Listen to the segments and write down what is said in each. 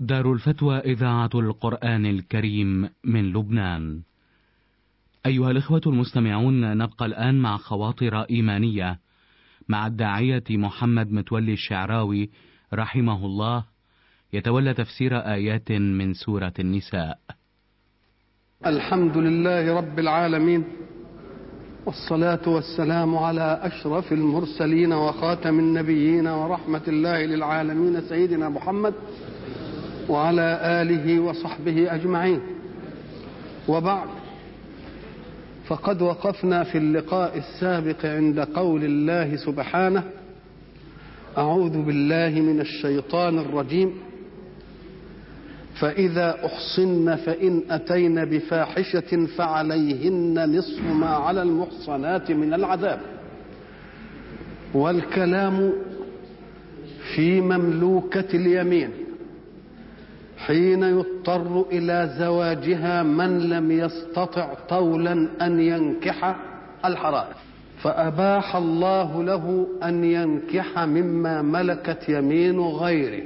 دار الفتوى إذاعة القرآن الكريم من لبنان. أيها الإخوة المستمعون نبقى الآن مع خواطر إيمانية مع الداعية محمد متولي الشعراوي رحمه الله يتولى تفسير آيات من سورة النساء. الحمد لله رب العالمين والصلاة والسلام على أشرف المرسلين وخاتم النبيين ورحمة الله للعالمين سيدنا محمد وعلى آله وصحبه أجمعين وبعد فقد وقفنا في اللقاء السابق عند قول الله سبحانه أعوذ بالله من الشيطان الرجيم فإذا أحصن فإن أتين بفاحشة فعليهن نصف ما على المحصنات من العذاب والكلام في مملوكة اليمين حين يضطر إلى زواجها من لم يستطع طولا أن ينكح الحرائر فأباح الله له أن ينكح مما ملكت يمين غيره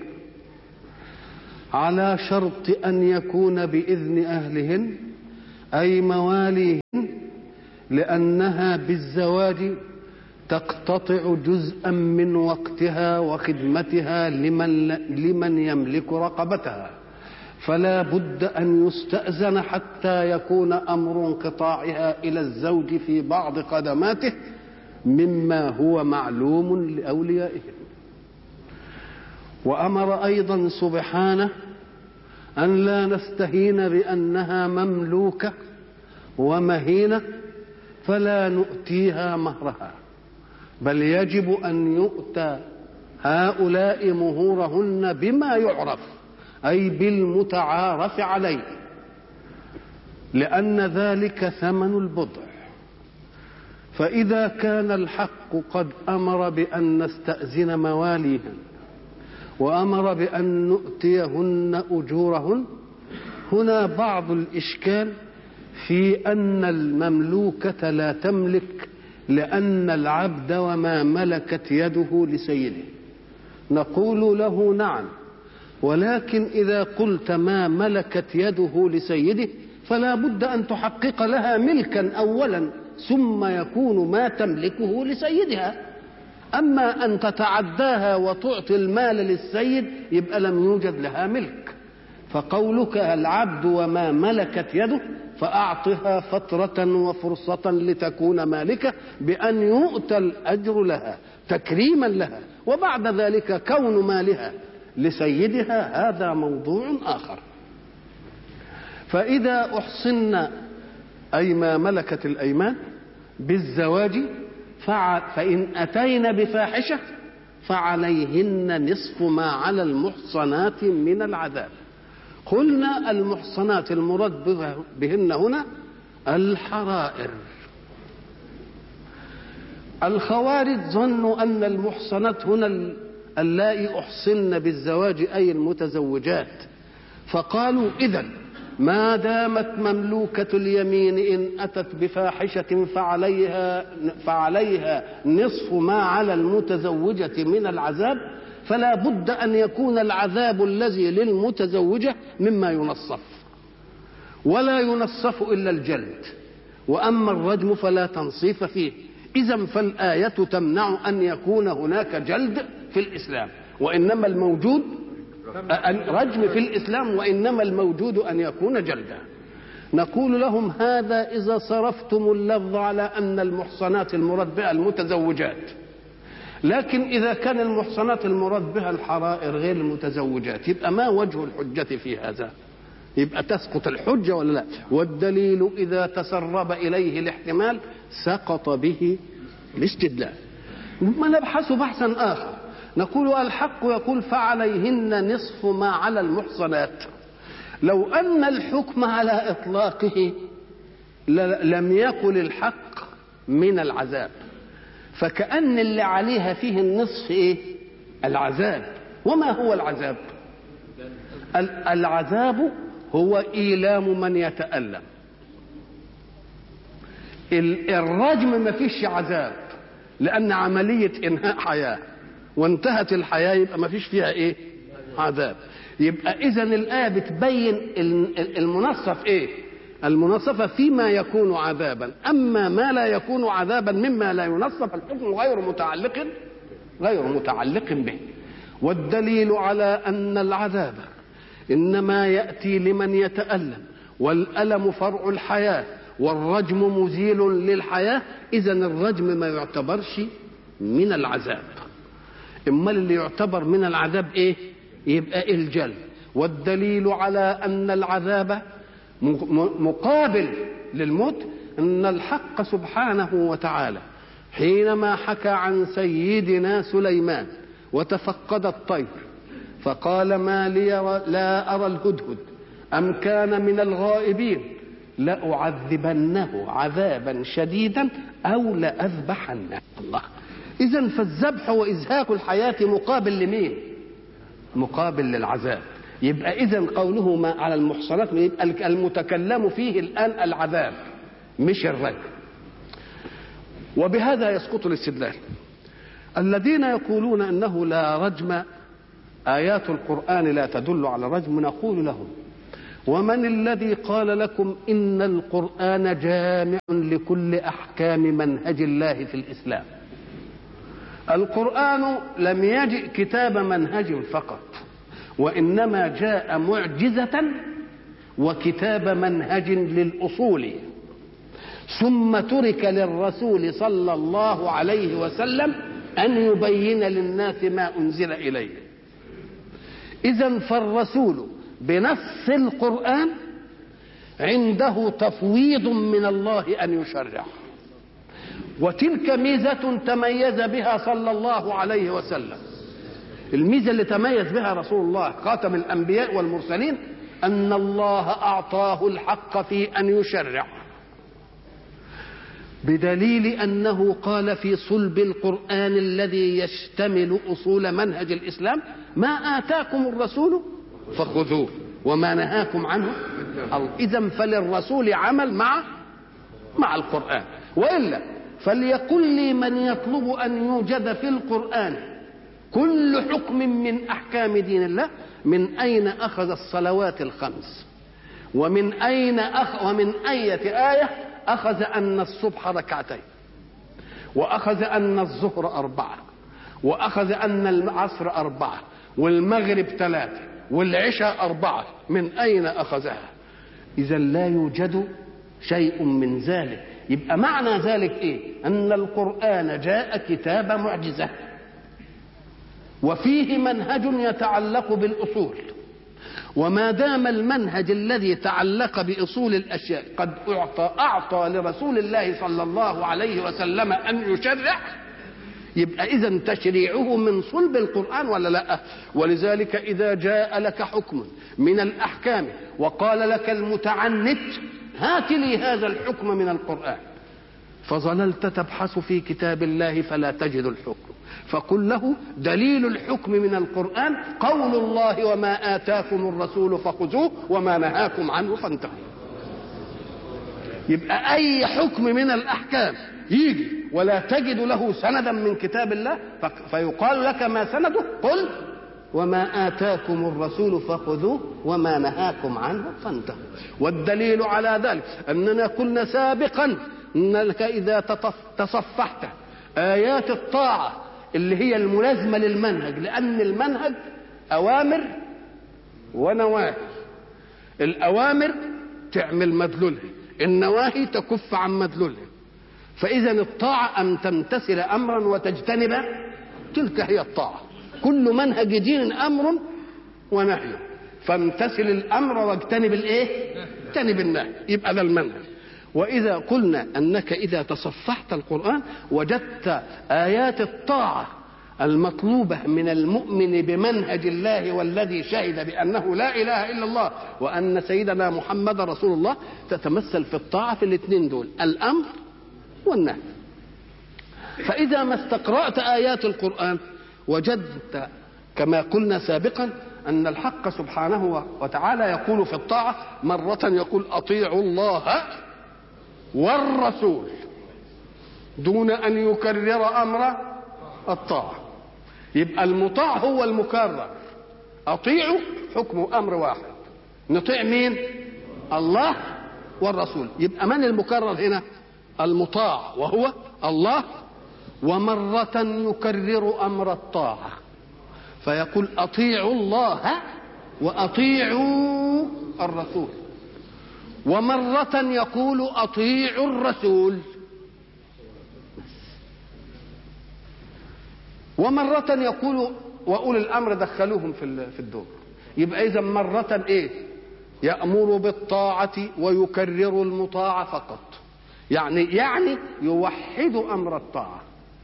على شرط أن يكون بإذن أهلهن أي مواليهن لأنها بالزواج تقتطع جزءا من وقتها وخدمتها لمن, لمن يملك رقبتها فلا بد أن يستأذن حتى يكون أمر انقطاعها إلى الزوج في بعض خدماته مما هو معلوم لأوليائهم وامر ايضا سبحانه ان لا نستهين بانها مملوكه ومهينه فلا نؤتيها مهرها بل يجب ان يؤتى هؤلاء مهورهن بما يعرف اي بالمتعارف عليه لان ذلك ثمن البضع فاذا كان الحق قد امر بان نستاذن مواليهن وامر بان نؤتيهن اجورهن هنا بعض الاشكال في ان المملوكه لا تملك لان العبد وما ملكت يده لسيده نقول له نعم ولكن اذا قلت ما ملكت يده لسيده فلا بد ان تحقق لها ملكا اولا ثم يكون ما تملكه لسيدها أما أن تتعداها وتعطي المال للسيد يبقى لم يوجد لها ملك فقولك العبد وما ملكت يده فأعطها فترة وفرصة لتكون مالكة بأن يؤتى الأجر لها تكريما لها وبعد ذلك كون مالها لسيدها هذا موضوع آخر فإذا أحصن أي ما ملكت الأيمان بالزواج فإن أتين بفاحشة فعليهن نصف ما على المحصنات من العذاب قلنا المحصنات المراد بهن هنا الحرائر الخوارج ظنوا أن المحصنات هنا اللائي أحصن بالزواج أي المتزوجات فقالوا إذا ما دامت مملوكة اليمين إن أتت بفاحشة فعليها فعليها نصف ما على المتزوجة من العذاب فلا بد أن يكون العذاب الذي للمتزوجة مما ينصف ولا ينصف إلا الجلد وأما الرجم فلا تنصيف فيه إذا فالآية تمنع أن يكون هناك جلد في الإسلام وإنما الموجود رجم في الإسلام وإنما الموجود أن يكون جلدا نقول لهم هذا إذا صرفتم اللفظ على أن المحصنات المراد بها المتزوجات لكن إذا كان المحصنات المراد بها الحرائر غير المتزوجات يبقى ما وجه الحجة في هذا يبقى تسقط الحجة ولا لا والدليل إذا تسرب إليه الاحتمال سقط به الاستدلال ما نبحث بحثا آخر نقول الحق يقول فعليهن نصف ما على المحصنات لو أن الحكم على إطلاقه لم يقل الحق من العذاب فكأن اللي عليها فيه النصف إيه العذاب وما هو العذاب العذاب هو إيلام من يتألم الرجم ما فيش عذاب لأن عملية إنهاء حياة وانتهت الحياة يبقى ما فيش فيها إيه عذاب يبقى اذا الايه بتبين المنصف ايه المنصفه فيما يكون عذابا اما ما لا يكون عذابا مما لا ينصف الحكم غير متعلق غير متعلق به والدليل على ان العذاب انما ياتي لمن يتالم والالم فرع الحياه والرجم مزيل للحياه اذا الرجم ما يعتبرش من العذاب امال اللي يعتبر من العذاب ايه يبقى الجلد والدليل على ان العذاب مقابل للموت ان الحق سبحانه وتعالى حينما حكى عن سيدنا سليمان وتفقد الطير فقال ما لي لا ارى الهدهد ام كان من الغائبين لاعذبنه عذابا شديدا او لاذبحنه الله اذا فالذبح وازهاق الحياه مقابل لمين مقابل للعذاب يبقى اذا قوله ما على المحصنات يبقى المتكلم فيه الان العذاب مش الرجم وبهذا يسقط الاستدلال الذين يقولون انه لا رجم ايات القران لا تدل على الرجم نقول لهم ومن الذي قال لكم ان القران جامع لكل احكام منهج الله في الاسلام القران لم يجئ كتاب منهج فقط وانما جاء معجزه وكتاب منهج للاصول ثم ترك للرسول صلى الله عليه وسلم ان يبين للناس ما انزل اليه اذا فالرسول بنص القران عنده تفويض من الله ان يشرع وتلك ميزه تميز بها صلى الله عليه وسلم الميزه اللي تميز بها رسول الله خاتم الانبياء والمرسلين ان الله اعطاه الحق في ان يشرع بدليل انه قال في صلب القران الذي يشتمل اصول منهج الاسلام ما اتاكم الرسول فخذوه وما نهاكم عنه اذا فللرسول عمل مع مع القران والا فليقل لي من يطلب ان يوجد في القران كل حكم من احكام دين الله من اين اخذ الصلوات الخمس ومن اين أخ ومن ايه ايه اخذ ان الصبح ركعتين واخذ ان الظهر اربعه واخذ ان العصر اربعه والمغرب ثلاثه والعشاء اربعه من اين اخذها اذا لا يوجد شيء من ذلك يبقى معنى ذلك ايه ان القران جاء كتاب معجزه وفيه منهج يتعلق بالاصول وما دام المنهج الذي تعلق باصول الاشياء قد اعطى اعطى لرسول الله صلى الله عليه وسلم ان يشرع يبقى اذا تشريعه من صلب القران ولا لا ولذلك اذا جاء لك حكم من الاحكام وقال لك المتعنت هات لي هذا الحكم من القران فظللت تبحث في كتاب الله فلا تجد الحكم فقل له دليل الحكم من القرآن قول الله وما آتاكم الرسول فخذوه وما نهاكم عنه فانتهوا يبقى أي حكم من الأحكام يجي ولا تجد له سندا من كتاب الله فيقال لك ما سنده قل وما آتاكم الرسول فخذوه وما نهاكم عنه فانتهوا والدليل على ذلك أننا قلنا سابقا أنك إذا تصفحت آيات الطاعة اللي هي الملازمة للمنهج لأن المنهج أوامر ونواهي الأوامر تعمل مدلولها النواهي تكف عن مدلولها فإذا الطاعة أن تمتثل أمرا وتجتنب تلك هي الطاعة كل منهج دين أمر ونهي فامتثل الأمر واجتنب الإيه؟ اجتنب النهي يبقى ده المنهج وإذا قلنا أنك إذا تصفحت القرآن وجدت آيات الطاعة المطلوبة من المؤمن بمنهج الله والذي شهد بأنه لا إله إلا الله وأن سيدنا محمد رسول الله تتمثل في الطاعة في الاثنين دول الأمر والنهي فإذا ما استقرأت آيات القرآن وجدت كما قلنا سابقا أن الحق سبحانه وتعالى يقول في الطاعة مرة يقول أطيعوا الله والرسول دون ان يكرر امر الطاعه يبقى المطاع هو المكرر اطيعوا حكم امر واحد نطيع مين الله والرسول يبقى من المكرر هنا المطاع وهو الله ومرة يكرر أمر الطاعة فيقول أطيعوا الله وأطيعوا الرسول ومرة يقول أطيعوا الرسول ومرة يقول وأولي الأمر دخلوهم في في الدور يبقى إذا مرة إيه؟ يأمر بالطاعة ويكرر المطاع فقط يعني يعني يوحد أمر الطاعة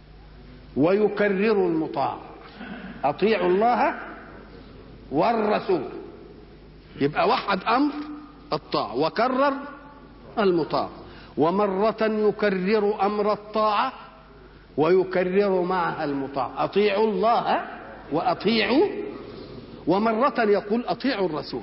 ويكرر المطاع أطيعوا الله والرسول يبقى وحد أمر الطاعة وكرر المطاع ومرة يكرر أمر الطاعة ويكرر معها المطاع أطيعوا الله وأطيعوا ومرة يقول أطيعوا الرسول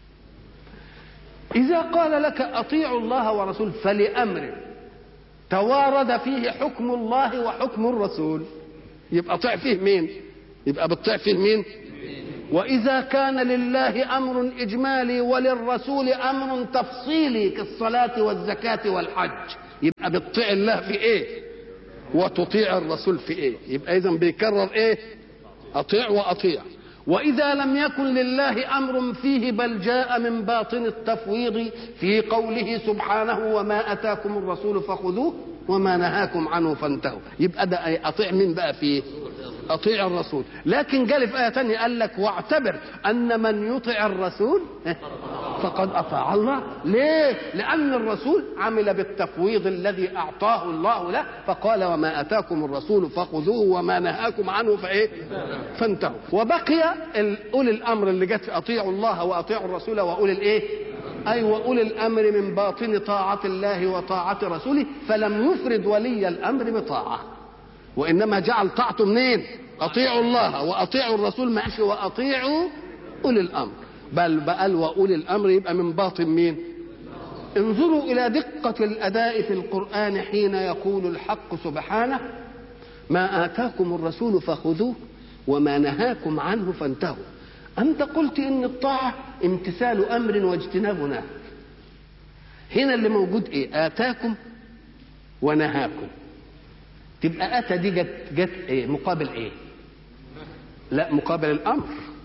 إذا قال لك أطيعوا الله ورسول فلأمر توارد فيه حكم الله وحكم الرسول يبقى طيع فيه مين يبقى بتطيع فيه مين وإذا كان لله أمر إجمالي وللرسول أمر تفصيلي كالصلاة والزكاة والحج يبقى بتطيع الله في إيه وتطيع الرسول في إيه يبقى إذا بيكرر إيه أطيع وأطيع وإذا لم يكن لله أمر فيه بل جاء من باطن التفويض في قوله سبحانه وما أتاكم الرسول فخذوه وما نهاكم عنه فانتهوا يبقى ده أطيع من بقى فيه أطيع الرسول لكن قال في آية تانية قال لك واعتبر أن من يطع الرسول فقد أطاع الله ليه لأن الرسول عمل بالتفويض الذي أعطاه الله له فقال وما أتاكم الرسول فخذوه وما نهاكم عنه فإيه فانتهوا وبقي أولي الأمر اللي جت في أطيعوا الله وأطيعوا الرسول وأولي الإيه أي وأولي الأمر من باطن طاعة الله وطاعة رسوله فلم يفرد ولي الأمر بطاعة وإنما جعل طاعته منين أطيعوا الله وأطيعوا الرسول ماشي وأطيعوا أولي الأمر بل بقى وأولي الأمر يبقى من باطن مين انظروا إلى دقة الأداء في القرآن حين يقول الحق سبحانه ما آتاكم الرسول فخذوه وما نهاكم عنه فانتهوا أنت قلت إن الطاعة امتثال أمر واجتناب نهي هنا اللي موجود إيه آتاكم ونهاكم تبقى أتى دي جت, جت إيه مقابل إيه لا مقابل الأمر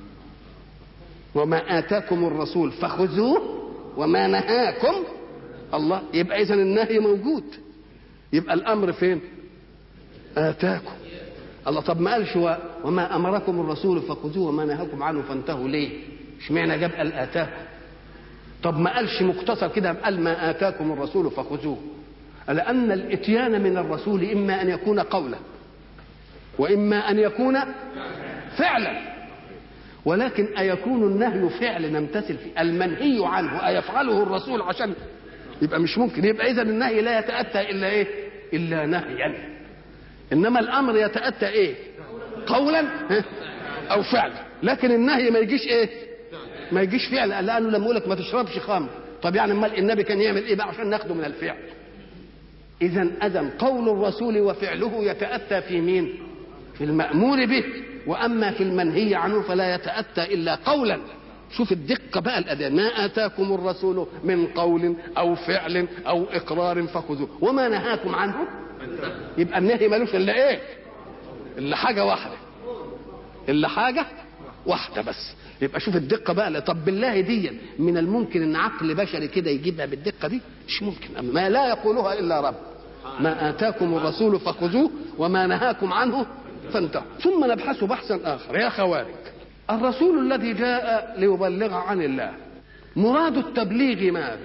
وما آتاكم الرسول فخذوه وما نهاكم الله يبقى إذا النهي موجود يبقى الأمر فين آتاكم الله طب ما قالش وما امركم الرسول فخذوه وما نهاكم عنه فانتهوا ليه؟ اشمعنى جاب قال اتاكم؟ طب ما قالش مختصر كده قال ما اتاكم الرسول فخذوه لان الاتيان من الرسول اما ان يكون قولا واما ان يكون فعلا ولكن أيكون النهي فعل نمتثل فيه المنهي عنه أيفعله الرسول عشان يبقى مش ممكن يبقى إذا النهي لا يتأتى إلا إيه إلا نهيا انما الامر يتاتى ايه قولا او فعلا لكن النهي ما يجيش ايه ما يجيش فعل لانه لما يقول لك ما تشربش خمر طب يعني امال النبي كان يعمل ايه بقى عشان ناخده من الفعل اذا اذن قول الرسول وفعله يتاتى في مين في المامور به واما في المنهي عنه فلا يتاتى الا قولا شوف الدقه بقى الاداء ما اتاكم الرسول من قول او فعل او اقرار فخذوه وما نهاكم عنه يبقى النهي ملوش الا ايه الا حاجه واحده الا حاجه واحده بس يبقى شوف الدقه بقى طب بالله دي من الممكن ان عقل بشري كده يجيبها بالدقه دي مش ممكن ما لا يقولها الا رب ما اتاكم الرسول فخذوه وما نهاكم عنه فانتهوا ثم نبحث بحثا اخر يا خوارج الرسول الذي جاء ليبلغ عن الله مراد التبليغ ماذا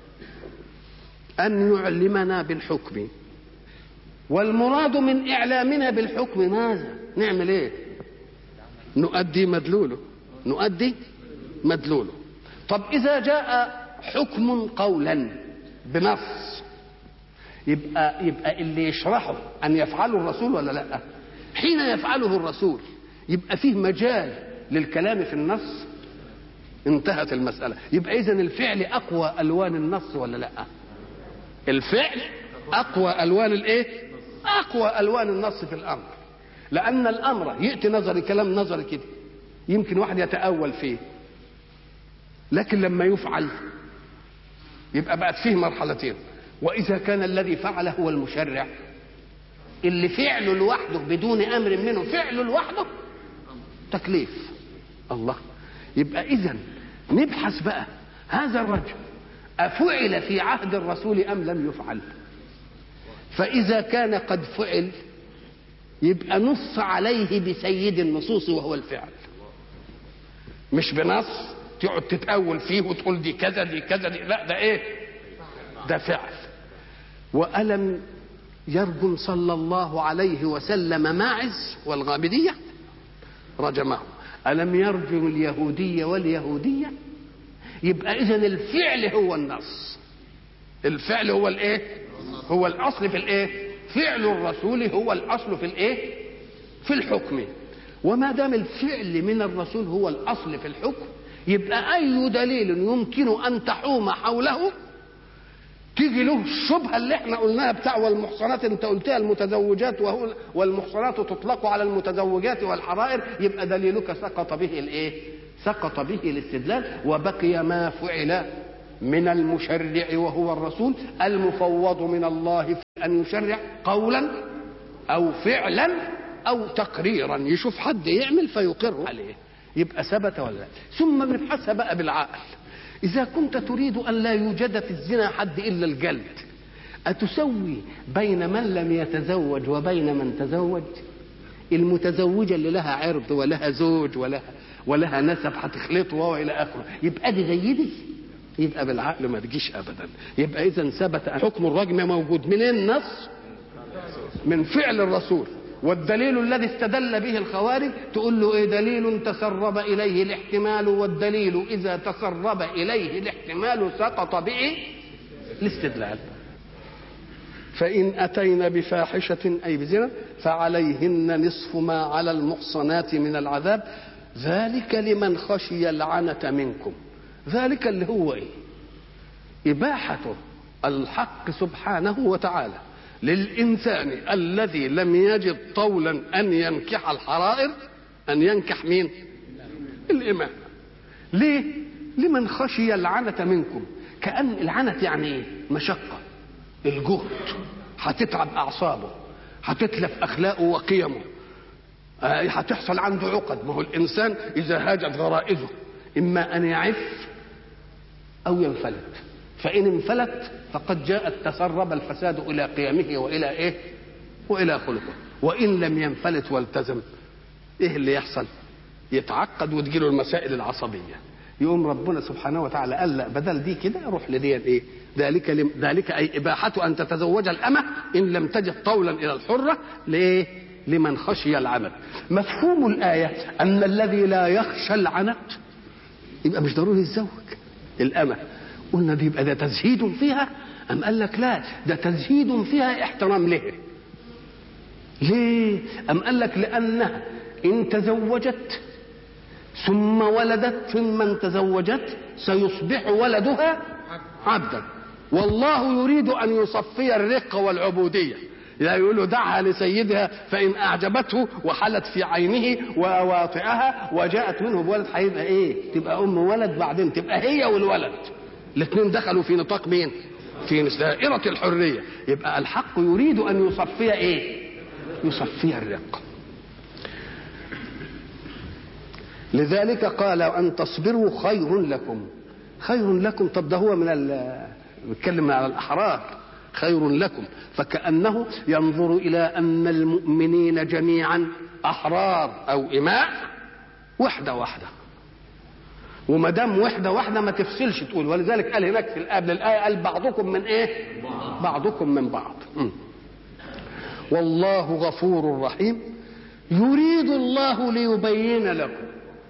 ان يعلمنا بالحكم والمراد من اعلامنا بالحكم ماذا نعمل ايه نؤدي مدلوله نؤدي مدلوله طب اذا جاء حكم قولا بنص يبقى يبقى اللي يشرحه ان يفعله الرسول ولا لا حين يفعله الرسول يبقى فيه مجال للكلام في النص انتهت المسألة يبقى إذا الفعل أقوى ألوان النص ولا لا الفعل أقوى ألوان الإيه أقوى ألوان النص في الأمر لأن الأمر يأتي نظري كلام نظري كده يمكن واحد يتأول فيه لكن لما يفعل يبقى بقت فيه مرحلتين واذا كان الذي فعل هو المشرع اللي فعله لوحده بدون امر منه فعله لوحده تكليف الله يبقى اذا نبحث بقى هذا الرجل افعل في عهد الرسول ام لم يفعل فاذا كان قد فعل يبقى نص عليه بسيد النصوص وهو الفعل مش بنص تقعد تتأول فيه وتقول دي كذا دي كذا دي لا ده ايه ده فعل وألم يرجم صلى الله عليه وسلم ماعز والغامدية رجمه ألم يرجم اليهودية واليهودية يبقى إذا الفعل هو النص الفعل هو الايه هو الأصل في الايه فعل الرسول هو الأصل في الايه في الحكم وما دام الفعل من الرسول هو الأصل في الحكم يبقى أي دليل يمكن أن تحوم حوله تيجي له الشبهه اللي احنا قلناها بتاع والمحصنات انت قلتها المتزوجات وهو والمحصنات تطلق على المتزوجات والحرائر يبقى دليلك سقط به الايه؟ سقط به الاستدلال وبقي ما فعل من المشرع وهو الرسول المفوض من الله في ان يشرع قولا او فعلا او تقريرا يشوف حد يعمل فيقر عليه يبقى ثبت ولا لا ثم بنبحثها بقى بالعقل إذا كنت تريد أن لا يوجد في الزنا حد إلا الجلد أتسوي بين من لم يتزوج وبين من تزوج المتزوجة اللي لها عرض ولها زوج ولها ولها نسب هتخلطه والى اخره يبقى دي زي دي يبقى بالعقل ما تجيش ابدا يبقى اذا ثبت حكم الرجم موجود من النص من فعل الرسول والدليل الذي استدل به الخوارج تقول له ايه دليل تسرب اليه الاحتمال والدليل اذا تسرب اليه الاحتمال سقط به الاستدلال فان اتين بفاحشه اي بزنا فعليهن نصف ما على المحصنات من العذاب ذلك لمن خشي العنة منكم ذلك اللي هو ايه اباحه الحق سبحانه وتعالى للإنسان الذي لم يجد طولا أن ينكح الحرائر أن ينكح مين الإمام ليه لمن خشي العنة منكم كأن العنة يعني إيه مشقة الجهد هتتعب أعصابه هتتلف أخلاقه وقيمه هتحصل عنده عقد ما هو الإنسان إذا هاجت غرائزه إما أن يعف أو ينفلت فإن انفلت فقد جاءت تسرب الفساد إلى قيمه وإلى إيه؟ وإلى خلقه وإن لم ينفلت والتزم إيه اللي يحصل؟ يتعقد وتجيله المسائل العصبية يقوم ربنا سبحانه وتعالى قال لا بدل دي كده روح لدي ايه؟ ذلك لم ذلك اي اباحه ان تتزوج الامه ان لم تجد طولا الى الحره ليه؟ لمن خشي العنت. مفهوم الايه ان الذي لا يخشى العنت يبقى مش ضروري يتزوج الامه قلنا دي يبقى ده تزهيد فيها أم قال لك لا ده تزهيد فيها احترام له ليه أم قال لك لأنها إن تزوجت ثم ولدت ثم تزوجت سيصبح ولدها عبدا والله يريد أن يصفي الرق والعبودية لا يقول له دعها لسيدها فإن أعجبته وحلت في عينه وواطئها وجاءت منه بولد هيبقى إيه؟ تبقى أم ولد بعدين تبقى هي والولد الاثنين دخلوا في نطاق مين في دائرة الحرية يبقى الحق يريد أن يصفي إيه يصفي الرق لذلك قال أن تصبروا خير لكم خير لكم طب ده هو من بيتكلم على الأحرار خير لكم فكأنه ينظر إلى أن المؤمنين جميعا أحرار أو إماء وحدة واحدة وما دام وحده واحده ما تفصلش تقول ولذلك قال هناك في قبل الايه قال بعضكم من ايه؟ بعضكم من بعض. م. والله غفور رحيم يريد الله ليبين لكم.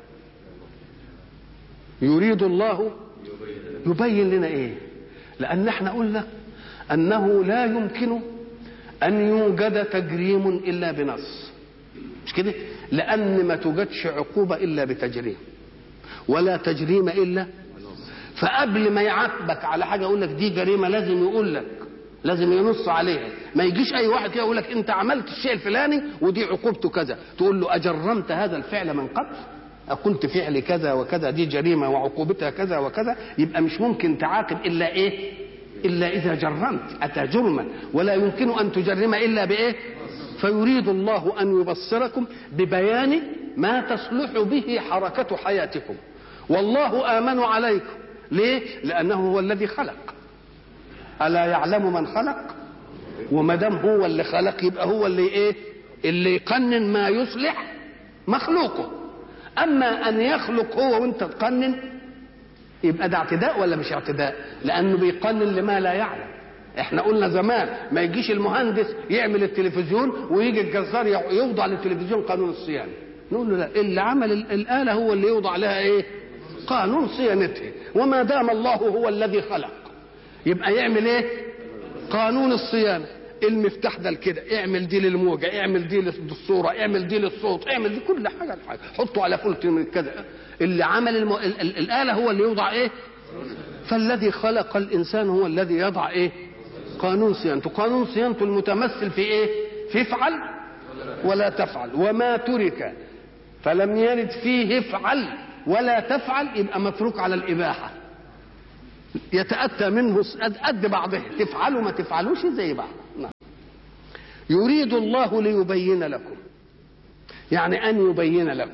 يريد الله يبين لنا ايه؟ لان احنا قلنا انه لا يمكن ان يوجد تجريم الا بنص. مش كده؟ لان ما توجدش عقوبه الا بتجريم. ولا تجريم الا فقبل ما يعاقبك على حاجه يقول لك دي جريمه لازم يقول لك لازم ينص عليها ما يجيش اي واحد كده يقول لك انت عملت الشيء الفلاني ودي عقوبته كذا تقول له اجرمت هذا الفعل من قبل قلت فعل كذا وكذا دي جريمه وعقوبتها كذا وكذا يبقى مش ممكن تعاقب الا ايه؟ الا اذا جرمت اتى جرما ولا يمكن ان تجرم الا بايه؟ فيريد الله ان يبصركم ببيان ما تصلح به حركه حياتكم والله امن عليكم ليه؟ لانه هو الذي خلق الا يعلم من خلق؟ وما دام هو اللي خلق يبقى هو اللي ايه؟ اللي يقنن ما يصلح مخلوقه اما ان يخلق هو وانت تقنن يبقى ده اعتداء ولا مش اعتداء لانه بيقنن لما لا يعلم احنا قلنا زمان ما يجيش المهندس يعمل التلفزيون ويجي الجزار يوضع للتلفزيون قانون الصيانه نقول له لا اللي عمل الاله هو اللي يوضع لها ايه قانون صيانتها وما دام الله هو الذي خلق يبقى يعمل ايه قانون الصيانه المفتاح ده كده اعمل دي للموجه اعمل دي للصوره اعمل دي للصوت اعمل دي كل حاجه الحاجة. حطه على فلت من كذا اللي عمل المو... ال... ال... الاله هو اللي يوضع ايه فالذي خلق الانسان هو الذي يضع ايه قانون صيانته قانون صيانته المتمثل في ايه في افعل ولا تفعل وما ترك فلم يرد فيه افعل ولا تفعل يبقى متروك على الاباحه يتاتى منه قد بعضه تفعلوا ما تفعلوش زي بعض نعم. يريد الله ليبين لكم يعني ان يبين لكم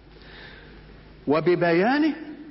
وببيانه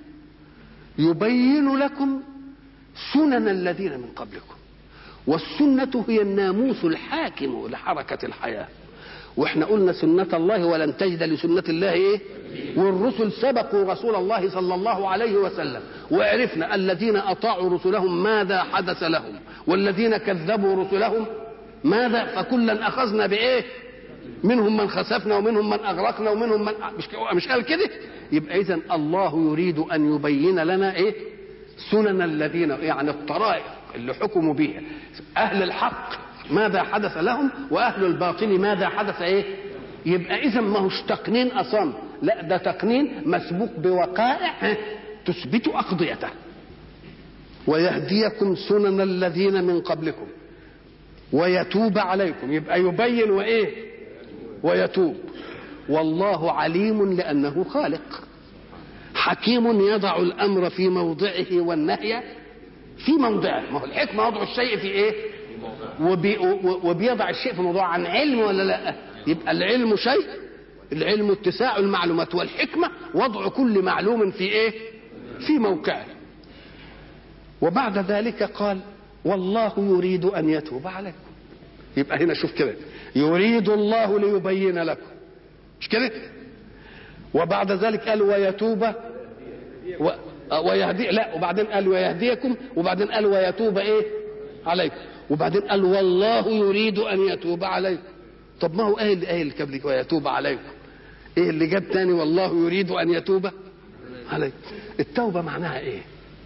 يبين لكم سنن الذين من قبلكم والسنة هي الناموس الحاكم لحركة الحياة واحنا قلنا سنة الله ولن تجد لسنة الله ايه والرسل سبقوا رسول الله صلى الله عليه وسلم وعرفنا الذين اطاعوا رسلهم ماذا حدث لهم والذين كذبوا رسلهم ماذا فكلا اخذنا بايه منهم من خسفنا ومنهم من اغرقنا ومنهم من مش مش قال كده يبقى اذا الله يريد ان يبين لنا ايه سنن الذين يعني الطرائق اللي حكموا بها اهل الحق ماذا حدث لهم واهل الباطل ماذا حدث ايه يبقى اذا ما هوش تقنين اصم لا ده تقنين مسبوق بوقائع تثبت اقضيته ويهديكم سنن الذين من قبلكم ويتوب عليكم يبقى يبين وايه ويتوب والله عليم لانه خالق حكيم يضع الامر في موضعه والنهي في موضعه ما هو الحكمه وضع الشيء في ايه وبي وبيضع الشيء في موضوع عن علم ولا لا يبقى العلم شيء العلم اتساع المعلومات والحكمه وضع كل معلوم في ايه في موقعه وبعد ذلك قال والله يريد ان يتوب عليكم يبقى هنا شوف كده يريد الله ليبين لكم مش كده وبعد ذلك قال ويتوب و... ويهدي لا وبعدين قال ويهديكم وبعدين قال ويتوب ايه عليكم وبعدين قال والله يريد ان يتوب عليكم طب ما هو ايه اللي ايه اللي قبلك ويتوب عليكم ايه اللي جاب تاني والله يريد ان يتوب عليكم التوبه معناها ايه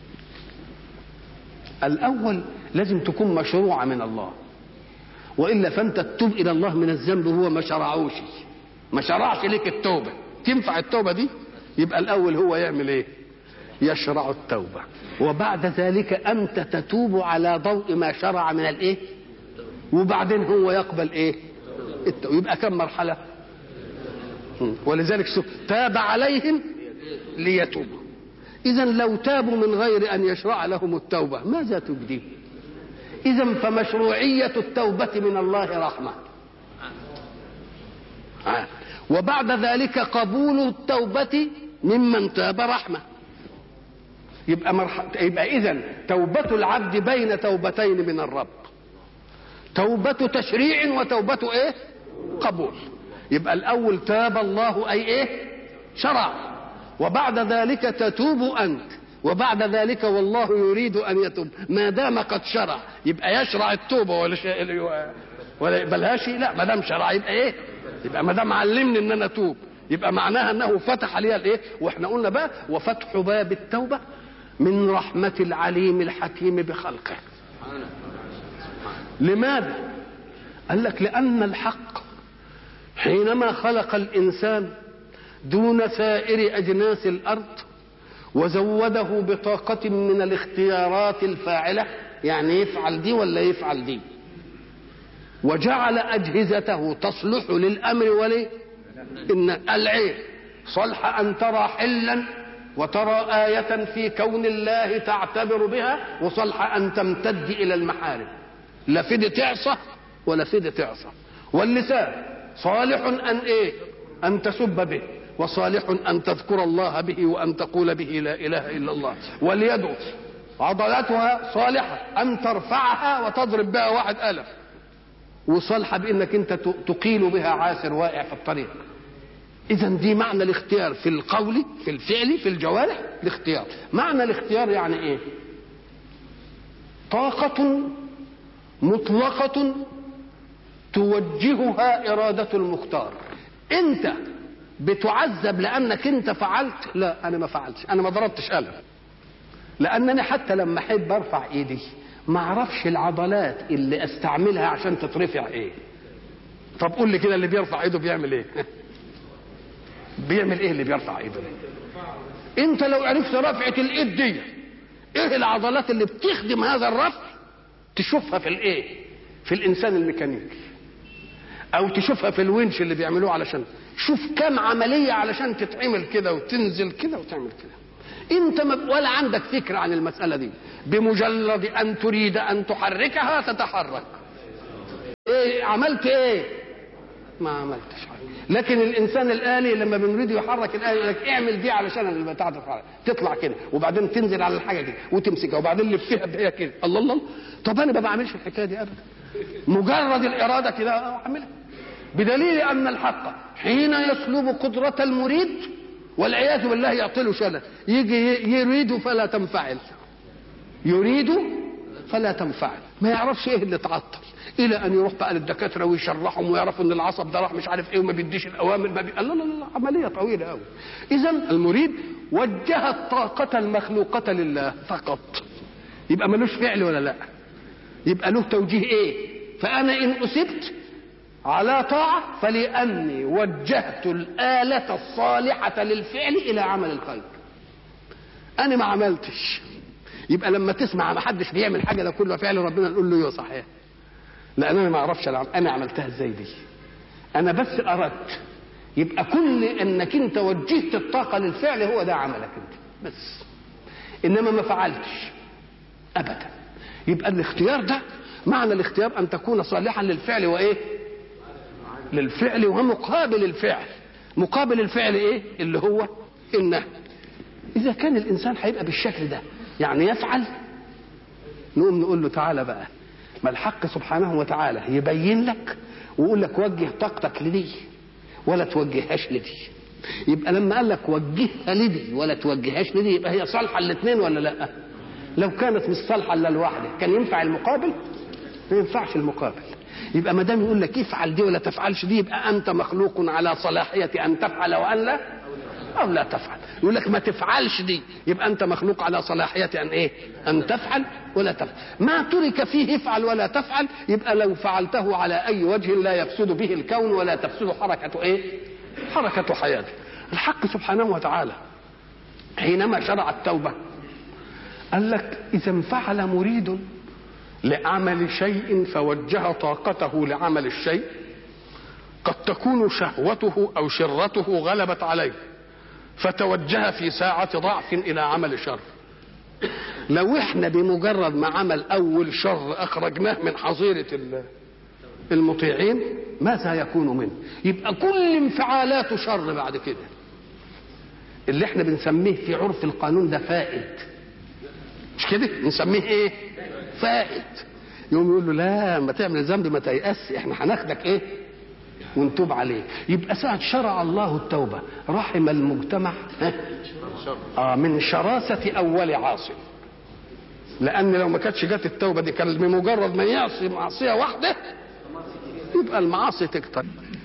الاول لازم تكون مشروعه من الله والا فانت تتوب الى الله من الذنب وهو ما شرعوش ما شرعش لك التوبه تنفع التوبه دي يبقى الاول هو يعمل ايه يشرع التوبه وبعد ذلك انت تتوب على ضوء ما شرع من الايه وبعدين هو يقبل ايه التوبة. يبقى كم مرحله ولذلك تاب عليهم ليتوبوا اذا لو تابوا من غير ان يشرع لهم التوبه ماذا تجدي اذا فمشروعيه التوبه من الله رحمه آه. وبعد ذلك قبول التوبة ممن تاب رحمة يبقى مرح... يبقى إذا توبة العبد بين توبتين من الرب توبة تشريع وتوبة إيه؟ قبول يبقى الأول تاب الله أي إيه؟ شرع وبعد ذلك تتوب أنت وبعد ذلك والله يريد أن يتوب ما دام قد شرع يبقى يشرع التوبة ولا شيء ولا يقبلهاش لا ما دام شرع يبقى إيه؟ يبقى ما دام علمني ان انا اتوب يبقى معناها انه فتح عليها الايه واحنا قلنا بقى وفتح باب التوبه من رحمه العليم الحكيم بخلقه لماذا قال لك لان الحق حينما خلق الانسان دون سائر اجناس الارض وزوده بطاقه من الاختيارات الفاعله يعني يفعل دي ولا يفعل دي وجعل أجهزته تصلح للأمر ولي إن العين صلح أن ترى حلا وترى آية في كون الله تعتبر بها وصلح أن تمتد إلى المحارم لا في دي تعصى ولا في دي تعصى واللسان صالح أن إيه أن تسب به وصالح أن تذكر الله به وأن تقول به لا إله إلا الله واليد عضلاتها صالحة أن ترفعها وتضرب بها واحد ألف وصالحة بأنك أنت تقيل بها عاسر واقع في الطريق إذا دي معنى الاختيار في القول في الفعل في الجوارح الاختيار معنى الاختيار يعني إيه طاقة مطلقة توجهها إرادة المختار أنت بتعذب لأنك أنت فعلت لا أنا ما فعلتش أنا ما ضربتش قلم لأنني حتى لما أحب أرفع إيدي ما أعرفش العضلات اللي أستعملها عشان تترفع إيه طب قول لي كده اللي بيرفع إيده بيعمل إيه بيعمل إيه اللي بيرفع إيده أنت لو عرفت رفعة الإيد دي إيه العضلات اللي بتخدم هذا الرفع تشوفها في الإيه في الإنسان الميكانيكي او تشوفها في الونش اللي بيعملوه علشان شوف كم عمليه علشان تتعمل كده وتنزل كده وتعمل كده انت ما ولا عندك فكره عن المساله دي بمجرد ان تريد ان تحركها تتحرك ايه عملت ايه ما عملتش حاجه لكن الانسان الالي لما بنريد يحرك الالي يقول لك اعمل دي علشان البتاع تتحرك تطلع كده وبعدين تنزل على الحاجه كده وتمسكها وبعدين لفها بهي كده الله الله طب انا ما بعملش الحكايه دي ابدا مجرد الاراده كده اعملها بدليل ان الحق حين يسلب قدره المريد والعياذ بالله يعطله شلل يجي يريد فلا تنفعل يريد فلا تنفعل ما يعرفش ايه اللي تعطل الى ان يروح بقى للدكاتره ويشرحهم ويعرفوا ان العصب ده راح مش عارف ايه وما بيديش الاوامر ما بي... لا لا لا عمليه طويله قوي اذا المريد وجه الطاقه المخلوقه لله فقط يبقى ملوش فعل ولا لا يبقى له توجيه ايه فانا ان اصبت على طاعة فلأني وجهت الآلة الصالحة للفعل إلى عمل الخير أنا ما عملتش يبقى لما تسمع ما حدش بيعمل حاجة ده كله فعل ربنا نقول له ايوه صحيح لأن أنا ما أعرفش أنا عملتها إزاي دي أنا بس أردت يبقى كل أنك أنت وجهت الطاقة للفعل هو ده عملك أنت بس إنما ما فعلتش أبدا يبقى الاختيار ده معنى الاختيار أن تكون صالحا للفعل وإيه للفعل ومقابل الفعل مقابل الفعل ايه اللي هو النهي اذا كان الانسان هيبقى بالشكل ده يعني يفعل نقوم نقول له تعالى بقى ما الحق سبحانه وتعالى يبين لك ويقول لك وجه طاقتك لدي ولا توجههاش لدي يبقى لما قال لك وجهها لدي ولا توجههاش لدي يبقى هي صالحه الاثنين ولا لا لو كانت مش صالحه الا لوحدها كان ينفع المقابل ما ينفعش المقابل يبقى ما دام يقول لك افعل دي ولا تفعلش دي يبقى انت مخلوق على صلاحيه ان تفعل وان لا او لا تفعل يقول لك ما تفعلش دي يبقى انت مخلوق على صلاحيه ان ايه ان تفعل ولا تفعل ما ترك فيه افعل ولا تفعل يبقى لو فعلته على اي وجه لا يفسد به الكون ولا تفسد حركه ايه حركه حياته الحق سبحانه وتعالى حينما شرع التوبه قال لك اذا انفعل مريد لعمل شيء فوجه طاقته لعمل الشيء قد تكون شهوته او شرته غلبت عليه فتوجه في ساعة ضعف إلى عمل شر لو احنا بمجرد ما عمل أول شر أخرجناه من حظيرة المطيعين ماذا يكون منه يبقى كل انفعالاته شر بعد كده اللي احنا بنسميه في عرف القانون ده فائد مش كده نسميه ايه فائد يوم يقول له لا ما تعمل ذنب ما تيأس احنا هناخدك ايه ونتوب عليه يبقى ساعة شرع الله التوبة رحم المجتمع آه من شراسة أول عاصي لأن لو ما كانتش جت التوبة دي كان بمجرد ما يعصي معصية واحدة يبقى المعاصي تكتر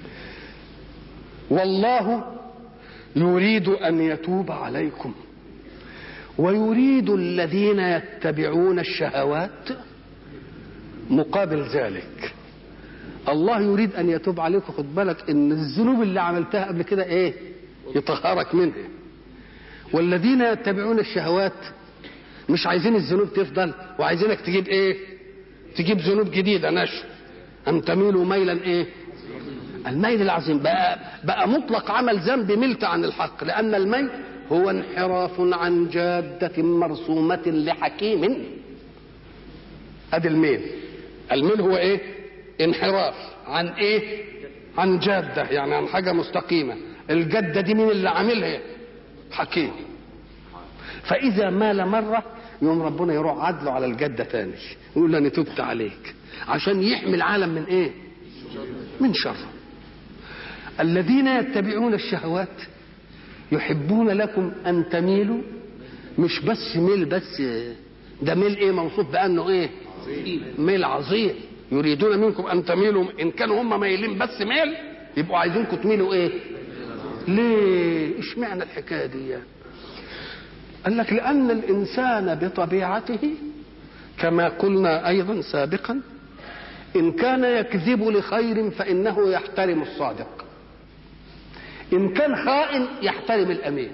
والله يريد أن يتوب عليكم ويريد الذين يتبعون الشهوات مقابل ذلك الله يريد ان يتوب عليك خد بالك ان الذنوب اللي عملتها قبل كده ايه يطهرك منها والذين يتبعون الشهوات مش عايزين الذنوب تفضل وعايزينك تجيب ايه تجيب ذنوب جديده نشر ان تميلوا ميلا ايه الميل العظيم بقى, بقى مطلق عمل ذنب ملت عن الحق لأن الميل هو انحراف عن جادة مرسومة لحكيم ادي الميل الميل هو ايه انحراف عن ايه عن جادة يعني عن حاجة مستقيمة الجدة دي مين اللي عاملها حكيم فإذا مال مرة يوم ربنا يروح عدله على الجدة تاني يقول له أنا تبت عليك عشان يحمي العالم من إيه من شر الذين يتبعون الشهوات يحبون لكم أن تميلوا مش بس ميل بس ده ميل إيه موصوف بأنه إيه ميل عظيم يريدون منكم أن تميلوا إن كانوا هم مايلين بس ميل يبقوا عايزينكم تميلوا إيه ليه اشمعنى الحكاية دي يعني؟ قال لك لأن الإنسان بطبيعته كما قلنا أيضا سابقا إن كان يكذب لخير فإنه يحترم الصادق إن كان خائن يحترم الأمين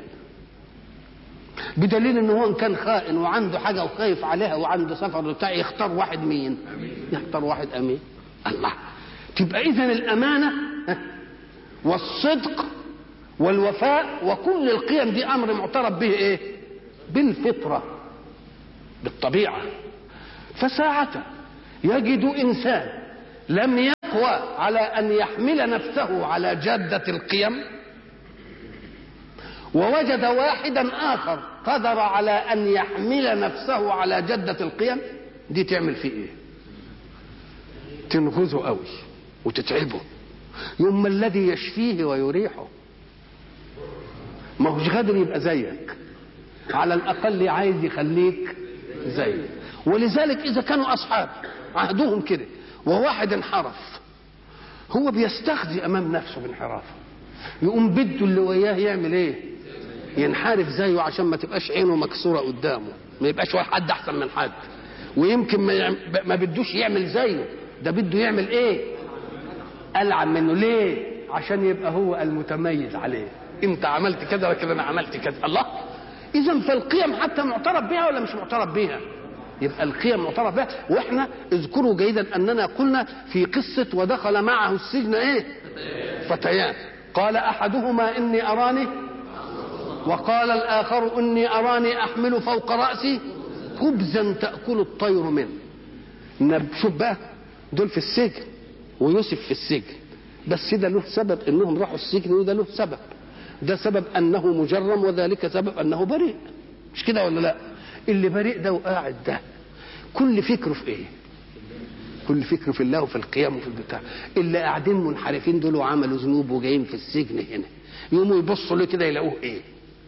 بدليل ان هو ان كان خائن وعنده حاجه وخايف عليها وعنده سفر بتاع يختار واحد مين؟ يختار واحد امين الله تبقى اذا الامانه والصدق والوفاء وكل القيم دي امر معترف به ايه؟ بالفطره بالطبيعه فساعة يجد انسان لم يقوى على ان يحمل نفسه على جاده القيم ووجد واحدا اخر قدر على ان يحمل نفسه على جده القيم دي تعمل فيه ايه تنغزه قوي وتتعبه يوم الذي يشفيه ويريحه ما هوش قادر يبقى زيك على الاقل عايز يخليك زيه ولذلك اذا كانوا اصحاب عهدهم كده وواحد انحرف هو بيستخزي امام نفسه بانحرافه يقوم بده اللي وياه يعمل ايه ينحرف زيه عشان ما تبقاش عينه مكسوره قدامه ما يبقاش حد احسن من حد ويمكن ما, يعم... ما بدوش يعمل زيه ده بده يعمل ايه العن منه ليه عشان يبقى هو المتميز عليه انت عملت كذا لكن انا عملت كذا الله اذا فالقيم حتى معترف بها ولا مش معترف بها يبقى القيم معترف بها واحنا اذكروا جيدا اننا قلنا في قصه ودخل معه السجن ايه فتيان قال احدهما اني اراني وقال الاخر اني اراني احمل فوق راسي خبزا تاكل الطير منه شوف بقى دول في السجن ويوسف في السجن بس ده له سبب انهم راحوا السجن وده له سبب ده سبب انه مجرم وذلك سبب انه بريء مش كده ولا لا اللي بريء ده وقاعد ده كل فكره في ايه كل فكره في الله وفي القيام وفي البتاع اللي قاعدين منحرفين دول وعملوا ذنوب وجايين في السجن هنا يقوموا يبصوا له كده يلاقوه ايه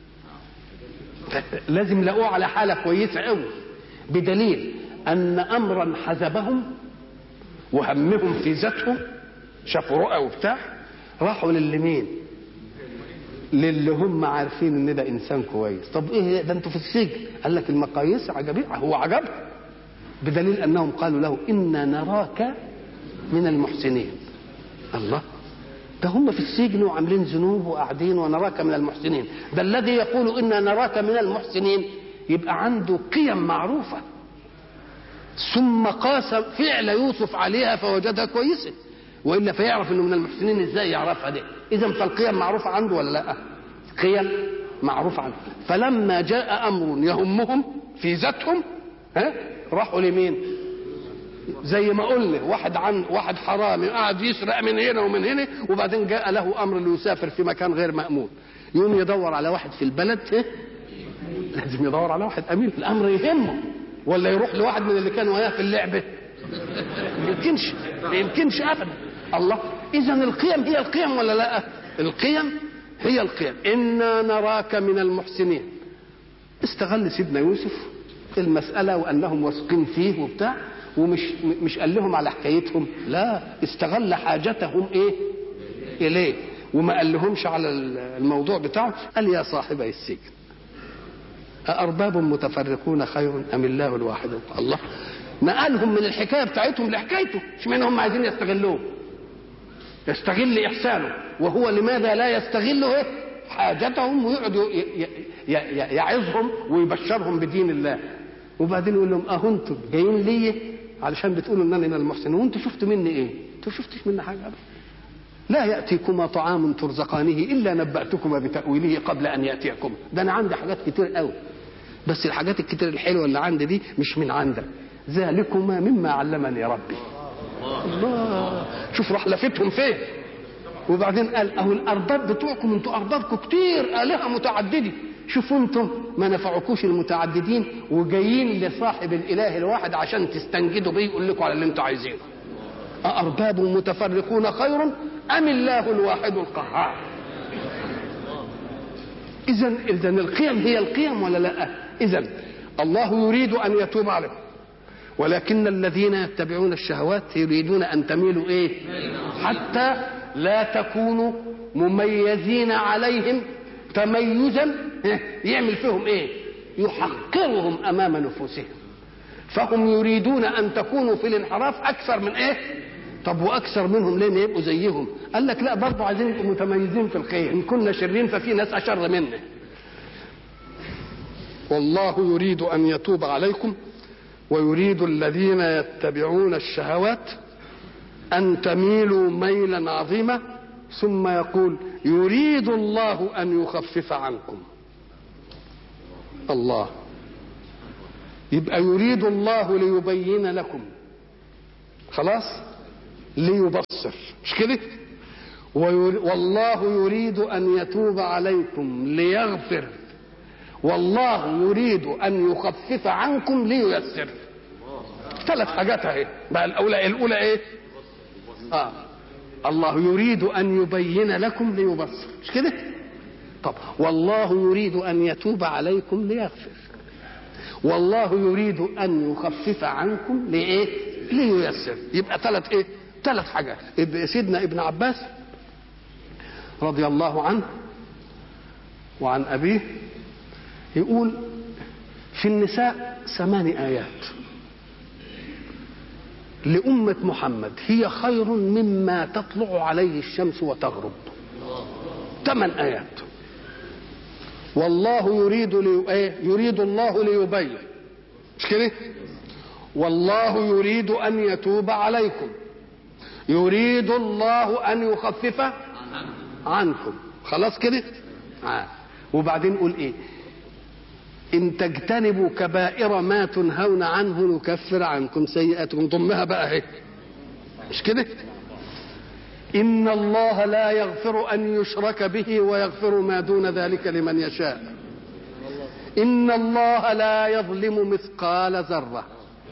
لازم يلاقوه على حاله كويسه قوي بدليل ان امرا حزبهم وهمهم في ذاتهم شافوا رؤى وبتاع راحوا للي مين للي هم عارفين ان ده انسان كويس طب ايه ده انتوا في السجن قال لك المقاييس عجبيه هو عجبها بدليل انهم قالوا له انا نراك من المحسنين الله ده هم في السجن وعاملين ذنوب وقاعدين ونراك من المحسنين ده الذي يقول انا نراك من المحسنين يبقى عنده قيم معروفه ثم قاس فعل يوسف عليها فوجدها كويسه والا فيعرف انه من المحسنين ازاي يعرفها دي اذا فالقيم معروفه عنده ولا لا قيم معروفه عنده فلما جاء امر يهمهم في ذاتهم ها راحوا لمين زي ما قلنا واحد عن واحد حرامي قاعد يسرق من هنا ومن هنا وبعدين جاء له امر ليسافر في مكان غير مامون يوم يدور على واحد في البلد ها لازم يدور على واحد امين الامر يهمه ولا يروح لواحد من اللي كانوا وياه في اللعبه ما يمكنش ما يمكنش ابدا الله اذا القيم هي القيم ولا لا القيم هي القيم انا نراك من المحسنين استغل سيدنا يوسف المسألة وأنهم واثقين فيه وبتاع ومش مش قال لهم على حكايتهم لا استغل حاجتهم إيه إليه وما قال لهمش على الموضوع بتاعه قال يا صاحبي السجن أأرباب متفرقون خير أم الله الواحد الله نقلهم من الحكاية بتاعتهم لحكايته مش معنى هم عايزين يستغلوه يستغل إحسانه وهو لماذا لا يستغله إيه؟ حاجتهم ويقعدوا يعظهم ويبشرهم بدين الله وبعدين يقول لهم اهو انتم جايين لي علشان بتقولوا ان انا من المحسنين وانتوا شفتوا مني ايه؟ انتوا شفتش مني حاجه ابدا لا يأتيكما طعام ترزقانه إلا نبأتكما بتأويله قبل أن يأتيكم ده أنا عندي حاجات كتير قوي بس الحاجات الكتير الحلوة اللي عندي دي مش من عندك ذلكما مما علمني ربي الله شوف راح لفتهم فين وبعدين قال اهو الارباب بتوعكم انتوا اربابكم كتير الهه متعدده شوفوا انتم ما نفعكوش المتعددين وجايين لصاحب الاله الواحد عشان تستنجدوا بيه يقول لكم على اللي انتوا عايزينه أأرباب متفرقون خير أم الله الواحد القهار إذا إذا القيم هي القيم ولا لا؟ إذا الله يريد أن يتوب عليكم ولكن الذين يتبعون الشهوات يريدون أن تميلوا إيه؟ حتى لا تكونوا مميزين عليهم تميزا يعمل فيهم إيه؟ يحقرهم أمام نفوسهم فهم يريدون أن تكونوا في الانحراف أكثر من إيه؟ طب واكثر منهم ليه ما يبقوا زيهم قال لك لا برضه عايزين يبقوا متميزين في الخير ان كنا شرين ففي ناس اشر منا والله يريد ان يتوب عليكم ويريد الذين يتبعون الشهوات ان تميلوا ميلا عظيما ثم يقول يريد الله ان يخفف عنكم الله يبقى يريد الله ليبين لكم خلاص ليبصر مش كده والله يريد ان يتوب عليكم ليغفر والله يريد ان يخفف عنكم لييسر ثلاث حاجات اهي بقى الاولى الاولى ايه اه الله يريد ان يبين لكم ليبصر مش كده طب والله يريد ان يتوب عليكم ليغفر والله يريد ان يخفف عنكم لايه لييسر يبقى ثلاث ايه ثلاث حاجات سيدنا ابن عباس رضي الله عنه وعن أبيه يقول في النساء ثمان آيات لأمة محمد هي خير مما تطلع عليه الشمس وتغرب ثمان آيات والله يريد لي... إيه؟ يريد الله ليبين مش كده والله يريد أن يتوب عليكم يريد الله ان يخفف عنكم خلاص كده آه. وبعدين نقول ايه ان تجتنبوا كبائر ما تنهون عنه نكفر عنكم سيئاتكم ضمها بقى اهي مش كده ان الله لا يغفر ان يشرك به ويغفر ما دون ذلك لمن يشاء ان الله لا يظلم مثقال ذره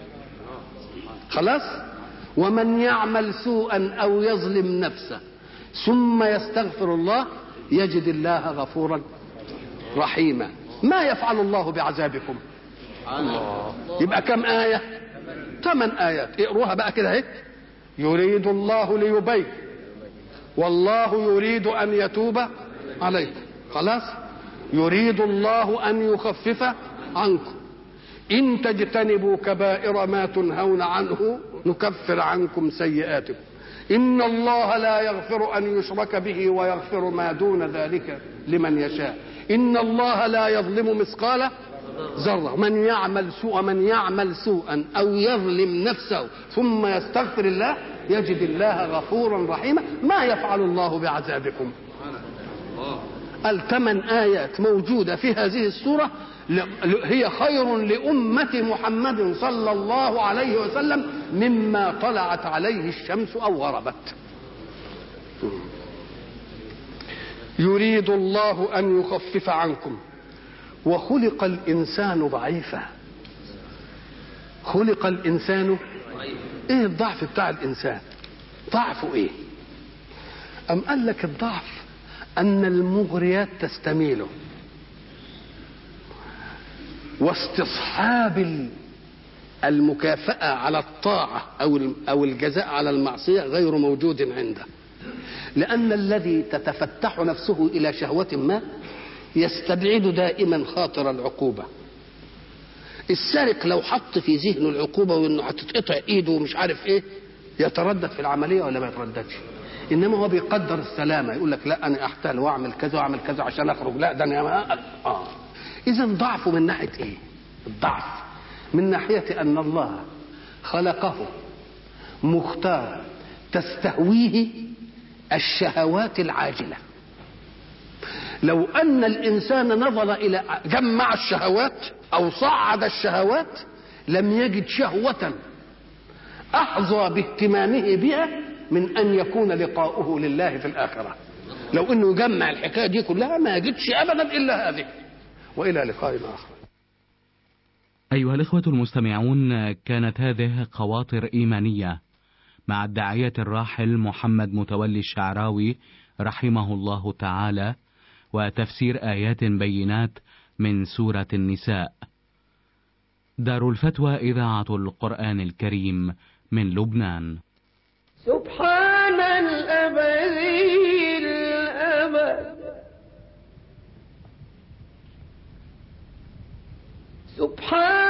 خلاص ومن يعمل سوءا او يظلم نفسه ثم يستغفر الله يجد الله غفورا رحيما ما يفعل الله بعذابكم الله يبقى كم آية ثمان آيات اقروها بقى كده اهي يريد الله ليبين والله يريد أن يتوب عليكم خلاص يريد الله أن يخفف عنكم إن تجتنبوا كبائر ما تنهون عنه نكفر عنكم سيئاتكم إن الله لا يغفر أن يشرك به ويغفر ما دون ذلك لمن يشاء إن الله لا يظلم مثقال ذرة من يعمل سوء من يعمل سوءا أو يظلم نفسه ثم يستغفر الله يجد الله غفورا رحيما ما يفعل الله بعذابكم الثمان آيات موجودة في هذه السورة هي خير لأمة محمد صلى الله عليه وسلم مما طلعت عليه الشمس أو غربت يريد الله أن يخفف عنكم وخلق الإنسان ضعيفا خلق الإنسان إيه الضعف بتاع الإنسان ضعفه إيه أم قال لك الضعف أن المغريات تستميله واستصحاب المكافأة على الطاعة أو أو الجزاء على المعصية غير موجود عنده. لأن الذي تتفتح نفسه إلى شهوة ما يستبعد دائما خاطر العقوبة. السارق لو حط في ذهنه العقوبة وإنه هتتقطع إيده ومش عارف إيه يتردد في العملية ولا ما يترددش؟ إنما هو بيقدر السلامة يقول لك لا أنا أحتال وأعمل كذا وأعمل كذا عشان أخرج لا ده أنا آه إذا ضعفه من ناحية إيه؟ الضعف من ناحية أن الله خلقه مختار تستهويه الشهوات العاجله لو ان الانسان نظر الى جمع الشهوات او صعد الشهوات لم يجد شهوه احظى باهتمامه بها من ان يكون لقاؤه لله في الاخره لو انه يجمع الحكايه دي كلها ما يجدش ابدا الا هذه والى لقاء اخر أيها الإخوة المستمعون كانت هذه خواطر إيمانية مع الداعية الراحل محمد متولي الشعراوي رحمه الله تعالى وتفسير آيات بينات من سورة النساء. دار الفتوى إذاعة القرآن الكريم من لبنان. سبحان الأبدي الأبد سبحان